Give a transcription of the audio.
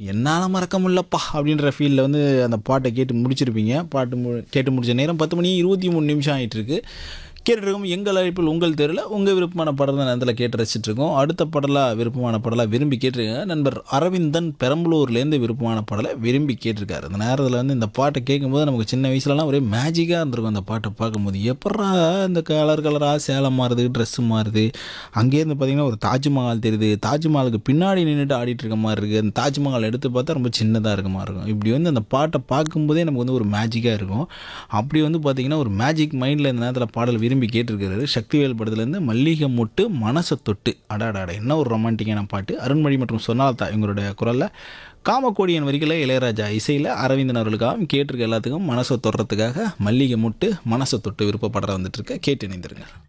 என்னால் மறக்க முடியலப்பா அப்படின்ற ஃபீலில் வந்து அந்த பாட்டை கேட்டு முடிச்சிருப்பீங்க பாட்டு மு கேட்டு முடிச்ச நேரம் பத்து மணி இருபத்தி மூணு நிமிஷம் ஆகிட்டு இருக்கு கேட்டுருக்கோம் எங்கள் அழைப்பில் உங்கள் தெருவில் உங்கள் விருப்பமான படம் தான் நேரத்தில் கேட்டு ரசிச்சுட்டு இருக்கோம் அடுத்த படலாக விருப்பமான படலாக விரும்பி கேட்டிருக்காங்க நண்பர் அரவிந்தன் பெரம்பலூர்லேருந்து விருப்பமான பாடலை விரும்பி கேட்டிருக்காரு அந்த நேரத்தில் வந்து இந்த பாட்டை கேட்கும்போது நமக்கு சின்ன வயசுலலாம் ஒரே மேஜிக்காக இருந்திருக்கும் அந்த பாட்டை பார்க்கும்போது எப்படா இந்த கலர் கலராக சேலம் மாறுது ட்ரெஸ்ஸு மாறுது அங்கேருந்து பார்த்தீங்கன்னா ஒரு தாஜ்மஹால் தெரியுது தாஜ்மஹாலுக்கு பின்னாடி நின்றுட்டு ஆடிட்டு இருக்க மாதிரி இருக்குது அந்த தாஜ்மஹால் எடுத்து பார்த்தா ரொம்ப சின்னதாக இருக்க மாதிரி இருக்கும் இப்படி வந்து அந்த பாட்டை பார்க்கும்போதே நமக்கு வந்து ஒரு மேஜிக்காக இருக்கும் அப்படி வந்து பார்த்தீங்கன்னா ஒரு மேஜிக் மைண்டில் இந்த நேரத்தில் பாடல் விரும்பி கேட்டிருக்கிறாரு சக்திவேல் படத்துலேருந்து மல்லிகை மொட்டு மனசை தொட்டு அடாடாடா என்ன ஒரு ரொமான்டிக்கான பாட்டு அருண்மொழி மற்றும் சொன்னால்தா இவங்களுடைய குரலில் காமக்கோடியன் வரிகளை இளையராஜா இசையில் அரவிந்தன் அவர்களுக்காகவும் கேட்டிருக்க எல்லாத்துக்கும் மனசை தொடுறதுக்காக மல்லிகை முட்டு மனசை தொட்டு விருப்பப்படுற வந்துட்டு இருக்க கேட்டு இணைந்திருங்க